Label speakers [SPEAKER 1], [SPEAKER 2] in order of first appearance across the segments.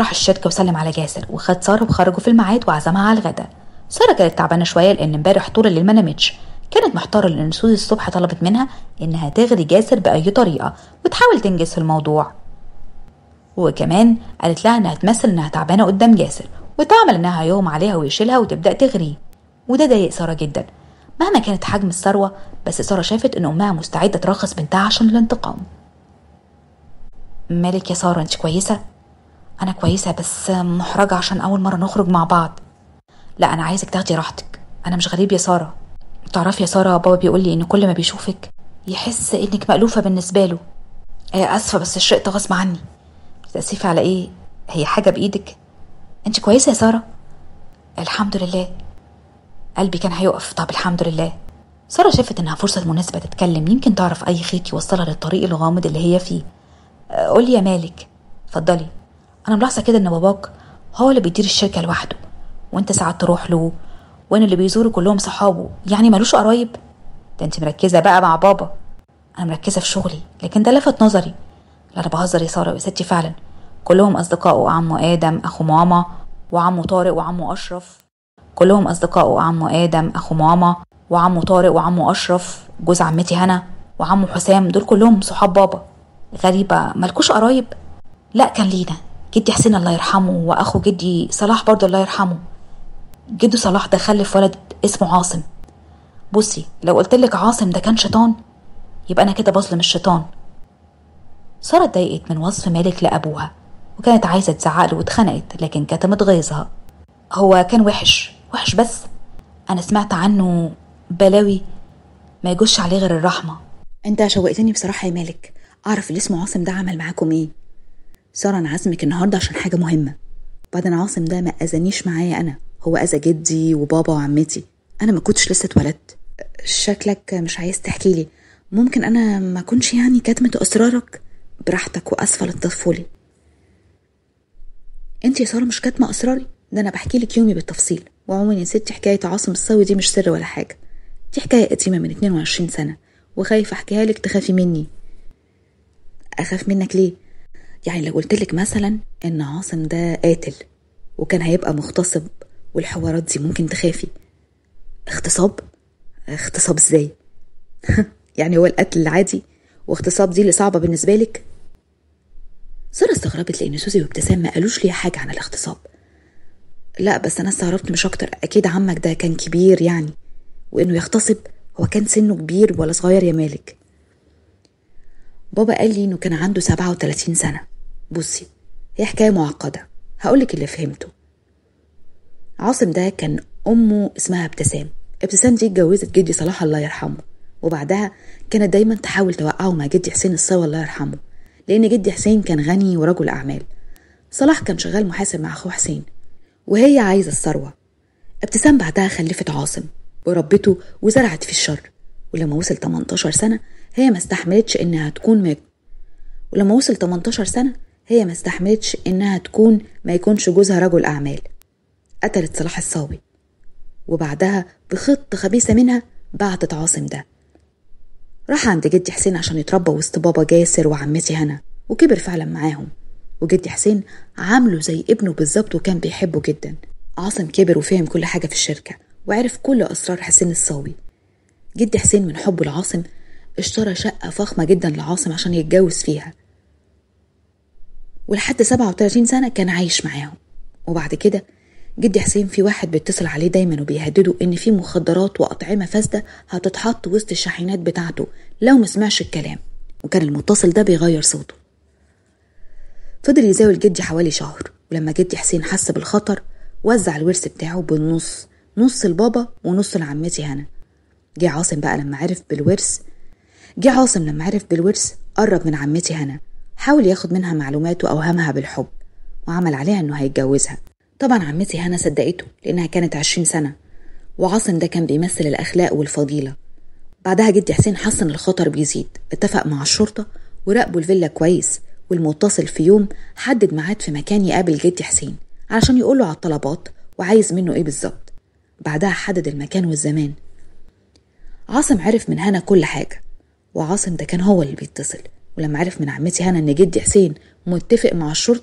[SPEAKER 1] راح الشركة وسلم على جاسر وخد سارة وخرجوا في الميعاد وعزمها على الغدا سارة كانت تعبانة شوية لأن امبارح طول الليل ما نامتش كانت محتارة لأن سوزي الصبح طلبت منها إنها تغري جاسر بأي طريقة وتحاول تنجز في الموضوع وكمان قالت لها إنها تمثل إنها تعبانة قدام جاسر وتعمل إنها هيغم عليها ويشيلها وتبدأ تغريه وده ضايق سارة جدا مهما كانت حجم الثروة بس سارة شافت إن أمها مستعدة ترخص بنتها عشان الانتقام مالك يا سارة انت كويسة؟ أنا كويسة بس محرجة عشان أول مرة نخرج مع بعض لا أنا عايزك تاخدي راحتك أنا مش غريب يا سارة تعرفي يا سارة بابا بيقول لي إن كل ما بيشوفك يحس إنك مألوفة بالنسبة له آه آسفة بس الشيء ده غصب عني تأسفي على إيه؟ هي حاجة بإيدك؟ أنت كويسة يا سارة؟ الحمد لله قلبي كان هيقف طب الحمد لله سارة شافت إنها فرصة مناسبة تتكلم يمكن تعرف أي خيط يوصلها للطريق الغامض اللي هي فيه آه، قولي يا مالك اتفضلي أنا ملاحظة كده إن باباك هو اللي بيدير الشركة لوحده وأنت ساعات تروح له وإن اللي بيزوروا كلهم صحابه يعني ملوش قرايب ده أنت مركزة بقى مع بابا أنا مركزة في شغلي لكن ده لفت نظري لا أنا بهزر يا سارة يا ستي فعلا كلهم أصدقائه عمو آدم أخو ماما وعمو طارق وعمو أشرف كلهم أصدقائه عمو آدم أخو ماما وعمو طارق وعمو أشرف جوز عمتي هنا وعمو حسام دول كلهم صحاب بابا غريبة ملكوش قرايب لا كان لينا جدي حسين الله يرحمه وأخو جدي صلاح برضه الله يرحمه جدو صلاح ده خلف ولد اسمه عاصم بصي لو قلتلك عاصم ده كان شيطان يبقى أنا كده بظلم الشيطان سارة اتضايقت من وصف مالك لأبوها وكانت عايزة تزعقله واتخنقت لكن كتمت غيظها هو كان وحش وحش بس أنا سمعت عنه بلاوي ما يجوش عليه غير الرحمة
[SPEAKER 2] انت شوقتني بصراحة يا مالك اعرف اللي اسمه عاصم ده عمل معاكم ايه سارة انا عازمك النهاردة عشان حاجة مهمة بعدين عاصم ده ما اذانيش معايا انا هو اذى جدي وبابا وعمتي انا ما كنتش لسه اتولدت شكلك مش عايز تحكي لي ممكن انا ما اكونش يعني كاتمة اسرارك براحتك واسفة للطفولي انت يا سارة مش كاتمة اسراري ده انا بحكي لك يومي بالتفصيل وعموما يا ستي حكاية عاصم الصاوي دي مش سر ولا حاجة دي حكاية قديمة من 22 سنة وخايفة احكيها لك تخافي مني اخاف منك ليه يعني لو قلت لك مثلا ان عاصم ده قاتل وكان هيبقى مغتصب والحوارات دي ممكن تخافي اغتصاب اغتصاب ازاي يعني هو القتل العادي واغتصاب دي اللي صعبة بالنسبة لك سارة استغربت لأن سوزي وابتسام ما قالوش ليها حاجة عن الاغتصاب لا بس أنا استغربت مش أكتر أكيد عمك ده كان كبير يعني وإنه يغتصب هو كان سنه كبير ولا صغير يا مالك بابا قال لي إنه كان عنده سبعة وتلاتين سنة بصي هي حكاية معقدة هقولك اللي فهمته عاصم ده كان أمه اسمها ابتسام ابتسام دي اتجوزت جدي صلاح الله يرحمه وبعدها كانت دايما تحاول توقعه مع جدي حسين الصاوي الله يرحمه لأن جدي حسين كان غني ورجل أعمال صلاح كان شغال محاسب مع أخوه حسين وهي عايزة الثروة ابتسام بعدها خلفت عاصم وربته وزرعت في الشر ولما وصل 18 سنة هي ما استحملتش إنها تكون ما ولما وصل 18 سنة هي ما استحملتش إنها تكون ما يكونش جوزها رجل أعمال قتلت صلاح الصاوي وبعدها بخطة خبيثة منها بعتت عاصم ده راح عند جدي حسين عشان يتربى وسط بابا جاسر وعمتي هنا وكبر فعلا معاهم وجدي حسين عامله زي ابنه بالظبط وكان بيحبه جدا عاصم كبر وفهم كل حاجة في الشركة وعرف كل أسرار حسين الصاوي جدي حسين من حبه لعاصم اشترى شقة فخمة جدا لعاصم عشان يتجوز فيها ولحد 37 سنة كان عايش معاهم وبعد كده جدي حسين في واحد بيتصل عليه دايما وبيهدده ان في مخدرات واطعمه فاسده هتتحط وسط الشاحنات بتاعته لو ما سمعش الكلام وكان المتصل ده بيغير صوته فضل يزاول جدي حوالي شهر ولما جدي حسين حس بالخطر وزع الورث بتاعه بالنص نص لبابا ونص لعمتي هنا جه عاصم بقى لما عرف بالورث جه عاصم لما عرف بالورث قرب من عمتي هنا حاول ياخد منها معلومات واوهمها بالحب وعمل عليها انه هيتجوزها طبعا عمتي هنا صدقته لانها كانت عشرين سنة وعاصم ده كان بيمثل الاخلاق والفضيلة بعدها جدي حسين حس ان الخطر بيزيد اتفق مع الشرطة وراقبوا الفيلا كويس والمتصل في يوم حدد ميعاد في مكان يقابل جدي حسين علشان يقوله على الطلبات وعايز منه ايه بالظبط بعدها حدد المكان والزمان عاصم عرف من هنا كل حاجة وعاصم ده كان هو اللي بيتصل ولما عرف من عمتي هنا ان جدي حسين متفق مع الشرطة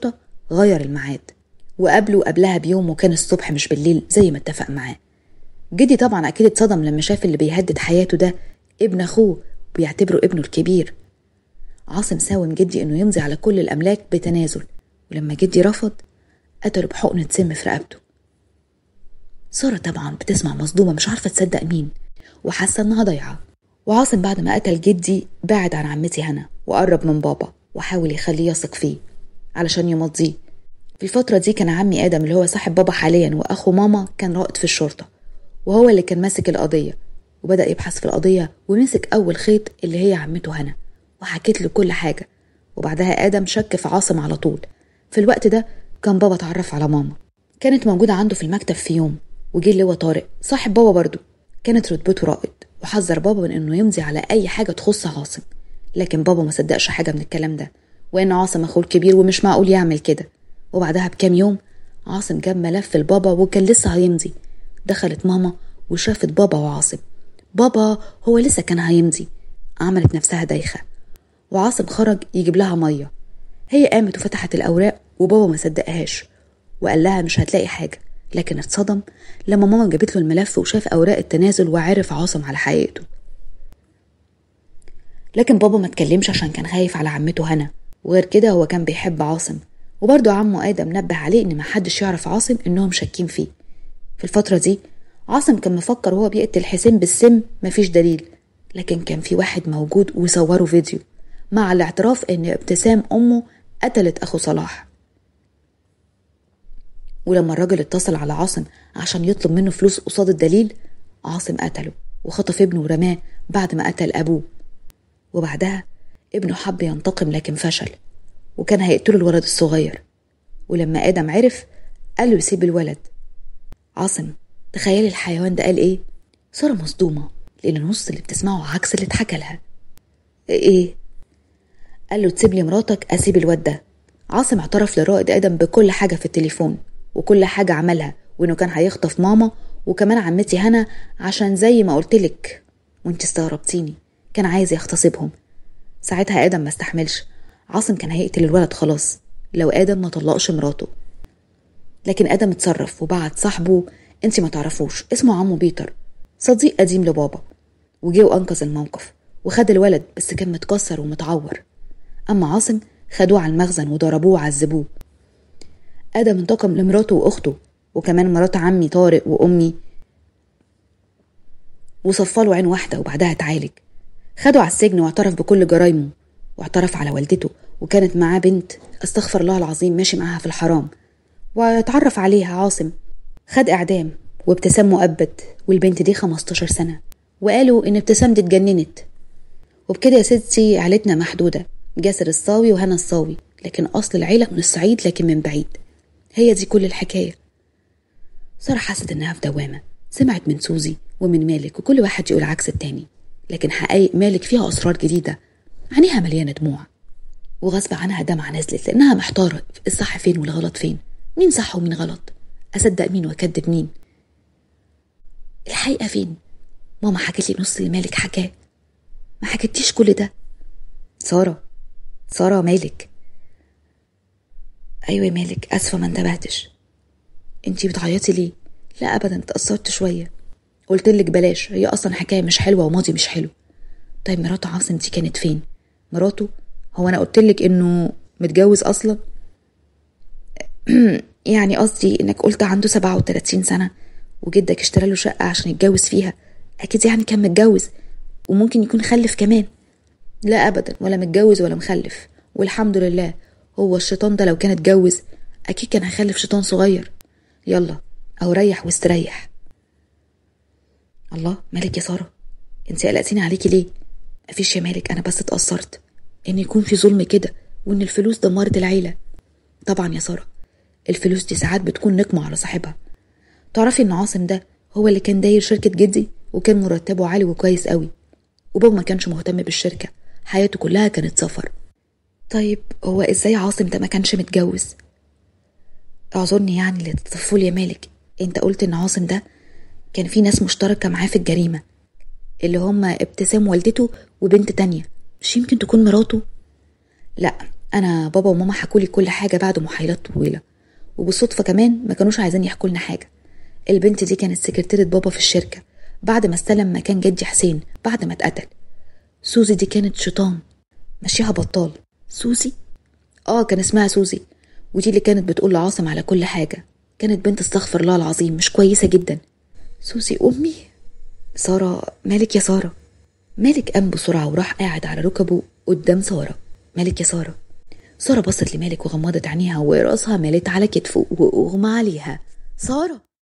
[SPEAKER 2] غير الميعاد وقابله قبلها بيوم وكان الصبح مش بالليل زي ما اتفق معاه جدي طبعا اكيد اتصدم لما شاف اللي بيهدد حياته ده ابن اخوه بيعتبره ابنه الكبير عاصم ساوم جدي انه يمضي على كل الاملاك بتنازل ولما جدي رفض قتله بحقنة سم في رقبته سارة طبعا بتسمع مصدومة مش عارفة تصدق مين وحاسة انها ضايعة وعاصم بعد ما قتل جدي بعد عن عمتي هنا وقرب من بابا وحاول يخليه يثق فيه علشان يمضيه في الفترة دي كان عمي آدم اللي هو صاحب بابا حاليا وأخو ماما كان رائد في الشرطة وهو اللي كان ماسك القضية وبدأ يبحث في القضية ومسك أول خيط اللي هي عمته هنا وحكيت له كل حاجة وبعدها آدم شك في عاصم على طول في الوقت ده كان بابا اتعرف على ماما كانت موجودة عنده في المكتب في يوم وجه اللي هو طارق صاحب بابا برضه كانت رتبته رائد وحذر بابا من انه يمضي على اي حاجة تخص عاصم لكن بابا ما صدقش حاجة من الكلام ده وان عاصم اخوه الكبير ومش معقول يعمل كده وبعدها بكام يوم عاصم جاب ملف لبابا وكان لسه هيمضي دخلت ماما وشافت بابا وعاصم بابا هو لسه كان هيمضي عملت نفسها دايخة وعاصم خرج يجيب لها مية هي قامت وفتحت الأوراق وبابا ما صدقهاش وقال لها مش هتلاقي حاجة لكن اتصدم لما ماما جابت له الملف وشاف أوراق التنازل وعرف عاصم على حقيقته لكن بابا ما اتكلمش عشان كان خايف على عمته هنا وغير كده هو كان بيحب عاصم وبرضه عمه آدم نبه عليه إن محدش يعرف عاصم إنهم شاكين فيه في الفترة دي عاصم كان مفكر وهو بيقتل حسين بالسم مفيش دليل لكن كان في واحد موجود وصوره فيديو مع الاعتراف إن ابتسام أمه قتلت أخو صلاح ولما الراجل اتصل على عاصم عشان يطلب منه فلوس قصاد الدليل عاصم قتله وخطف ابنه ورماه بعد ما قتل أبوه وبعدها ابنه حب ينتقم لكن فشل وكان هيقتله الولد الصغير ولما آدم عرف قال له يسيب الولد عاصم تخيلي الحيوان ده قال ايه سارة مصدومة لأن النص اللي بتسمعه عكس اللي اتحكى لها ايه قال له تسيب لي مراتك أسيب الواد ده عاصم اعترف لرائد آدم بكل حاجة في التليفون وكل حاجة عملها وإنه كان هيخطف ماما وكمان عمتي هنا عشان زي ما قلتلك وانت استغربتيني كان عايز يغتصبهم ساعتها آدم ما استحملش عاصم كان هيقتل الولد خلاص لو آدم ما طلقش مراته لكن آدم اتصرف وبعت صاحبه انت ما تعرفوش اسمه عمو بيتر صديق قديم لبابا وجه وأنقذ الموقف وخد الولد بس كان متكسر ومتعور أما عاصم خدوه على المخزن وضربوه وعذبوه آدم انتقم لمراته وأخته وكمان مرات عمي طارق وأمي وصفاله عين واحدة وبعدها اتعالج خده على السجن واعترف بكل جرايمه واعترف على والدته وكانت معاه بنت استغفر الله العظيم ماشي معاها في الحرام واتعرف عليها عاصم خد إعدام وابتسام مؤبد والبنت دي 15 سنة وقالوا إن ابتسام دي اتجننت وبكده يا ستي عيلتنا محدودة جاسر الصاوي وهنا الصاوي لكن أصل العيلة من الصعيد لكن من بعيد هي دي كل الحكاية سارة حست إنها في دوامة سمعت من سوزي ومن مالك وكل واحد يقول عكس التاني لكن حقايق مالك فيها أسرار جديدة عينيها مليانة دموع وغصب عنها دمعة نزلت لأنها محتارة الصح فين والغلط فين مين صح ومين غلط أصدق مين وأكدب مين الحقيقة فين ماما حكت لي نص اللي مالك حكاه ما حكتيش كل ده سارة سارة مالك أيوة يا مالك أسفة ما انتبهتش انتي بتعيطي ليه لا أبدا اتأثرت شوية قلتلك بلاش هي أصلا حكاية مش حلوة وماضي مش حلو طيب مرات عاصم دي كانت فين مراته هو أنا قلتلك إنه متجوز أصلا يعني قصدي إنك قلت عنده سبعة وتلاتين سنة وجدك اشترى له شقة عشان يتجوز فيها أكيد يعني كان متجوز وممكن يكون خلف كمان لا أبدا ولا متجوز ولا مخلف والحمد لله هو الشيطان ده لو كان اتجوز أكيد كان هيخلف شيطان صغير يلا أو ريح واستريح الله مالك يا سارة انت قلقتيني عليكي ليه مفيش يا مالك أنا بس اتأثرت إن يكون في ظلم كده وإن الفلوس دمرت العيلة طبعا يا سارة الفلوس دي ساعات بتكون نقمة على صاحبها تعرفي إن عاصم ده هو اللي كان داير شركة جدي وكان مرتبه عالي وكويس قوي وبابا ما كانش مهتم بالشركة حياته كلها كانت سفر طيب هو ازاي عاصم ده ما كانش متجوز اعذرني يعني للطفول يا مالك انت قلت ان عاصم ده كان في ناس مشتركة معاه في الجريمة اللي هما ابتسام والدته وبنت تانية مش يمكن تكون مراته لا انا بابا وماما حكولي كل حاجه بعد محايلات طويله وبالصدفه كمان ما كانوش عايزين يحكوا لنا حاجه البنت دي كانت سكرتيرة بابا في الشركه بعد ما استلم مكان جدي حسين بعد ما اتقتل سوزي دي كانت شيطان مشيها بطال سوزي اه كان اسمها سوزي ودي اللي كانت بتقول لعاصم على كل حاجه كانت بنت استغفر الله العظيم مش كويسه جدا سوزي امي ساره مالك يا ساره مالك قام بسرعه وراح قاعد على ركبه قدام ساره مالك يا ساره ساره بصت لمالك وغمضت عينيها وراسها مالت على كتفه واغمى عليها ساره